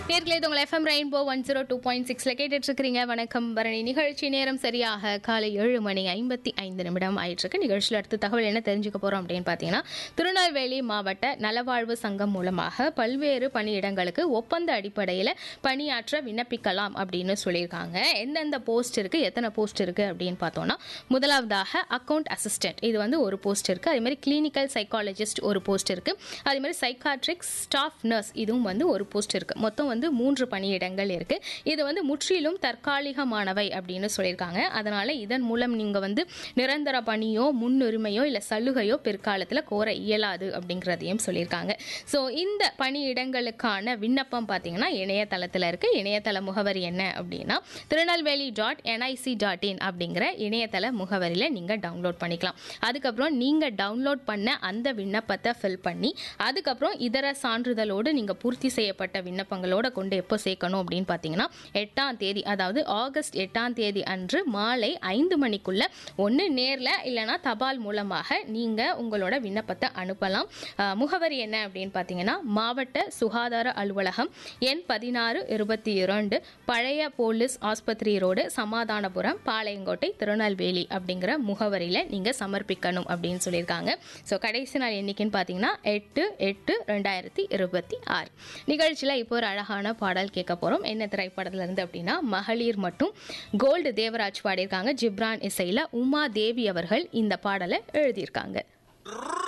நேர்களே இது உங்கள் FM rainbow one zero two point சிக்ஸில் கேட்டுட்டு இருக்கிறீங்க வணக்கம் பரணி நிகழ்ச்சி நேரம் சரியாக காலை ஏழு மணி ஐம்பத்தி ஐந்து நிமிடம் ஆயிட்டிருக்கு நிகழ்ச்சியில் அடுத்த தகவல் என்ன தெரிஞ்சுக்க போகிறோம் அப்படின்னு பார்த்தீங்கன்னா திருநெல்வேலி மாவட்ட நலவாழ்வு சங்கம் மூலமாக பல்வேறு பணியிடங்களுக்கு ஒப்பந்த அடிப்படையில் பணியாற்ற விண்ணப்பிக்கலாம் அப்படின்னு சொல்லியிருக்காங்க எந்தெந்த போஸ்ட் இருக்குது எத்தனை போஸ்ட் இருக்குது அப்படின்னு பார்த்தோம்னா முதலாவதாக அக்கவுண்ட் அசிஸ்டன்ட் இது வந்து ஒரு போஸ்ட் இருக்குது அதே மாதிரி கிளினிக்கல் சைக்காலஜிஸ்ட் ஒரு போஸ்ட் இருக்குது அதே மாதிரி சைக்காட்ரிக் ஸ்டாஃப் நர்ஸ் இதுவும் வந்து ஒரு போஸ்ட் இருக்குது மொத்தம் வந்து மூன்று பணியிடங்கள் இருக்குது இது வந்து முற்றிலும் தற்காலிகமானவை அப்படின்னு சொல்லியிருக்காங்க அதனால் இதன் மூலம் நீங்கள் வந்து நிரந்தர பணியோ முன்னுரிமையோ இல்லை சலுகையோ பிற்காலத்தில் கோர இயலாது அப்படிங்கிறதையும் சொல்லியிருக்காங்க ஸோ இந்த பணியிடங்களுக்கான விண்ணப்பம் பார்த்தீங்கன்னா இணையதளத்தில் இருக்குது இணையதள முகவரி என்ன அப்படின்னா Tirunelveli dot NIC dot in அப்படிங்கிற இணையதள முகவரியில் நீங்கள் டவுன்லோட் பண்ணிக்கலாம் அதுக்கப்புறம் நீங்கள் டவுன்லோட் பண்ண அந்த விண்ணப்பத்தை ஃபில் பண்ணி அதுக்கப்புறம் இதர சான்றிதழோடு நீங்கள் பூர்த்தி செய்யப்பட்ட விண்ணப்பங்களோட கொண்டு எப்போ சேர்க்கணும் அப்படின்னு பார்த்தீங்கன்னா எட்டாம் தேதி அதாவது ஆகஸ்ட் எட்டாம் தேதி அன்று மாலை ஐந்து மணிக்குள்ள ஒன்று நேரில் இல்லைனா தபால் மூலமாக நீங்கள் உங்களோட விண்ணப்பத்தை அனுப்பலாம் அஹ், முகவரி என்ன அப்படின்னு பார்த்தீங்கன்னா மாவட்ட சுகாதார அலுவலகம் எண் பதினாறு இருபத்தி இரண்டு பழைய போலீஸ் ஆஸ்பத்திரி ரோடு சமாதானபுரம் பாளையங்கோட்டை திருநெல்வேலி அப்படிங்கிற முகவரியில் நீங்கள் சமர்ப்பிக்கணும் அப்படின்னு சொல்லியிருக்காங்க ஸோ கடைசி நாள் என்னைக்குன்னு பார்த்தீங்கன்னா எட்டு எட்டு ரெண்டாயிரத்தி இருபத்தி ஆறு நிகழ்ச்சியில் இப்போ ஒரு அழகான பாடல் கேட்க போகிறோம் என்ன திரைப்படத்துல இருந்து அப்படின்னா மகளிர் மட்டும் கோல்டு தேவராஜ் பாடியிருக்காங்க ஜிப்ரான் இசையில் உமா தேவி அவர்கள் இந்த பாடலை எழுதியிருக்காங்க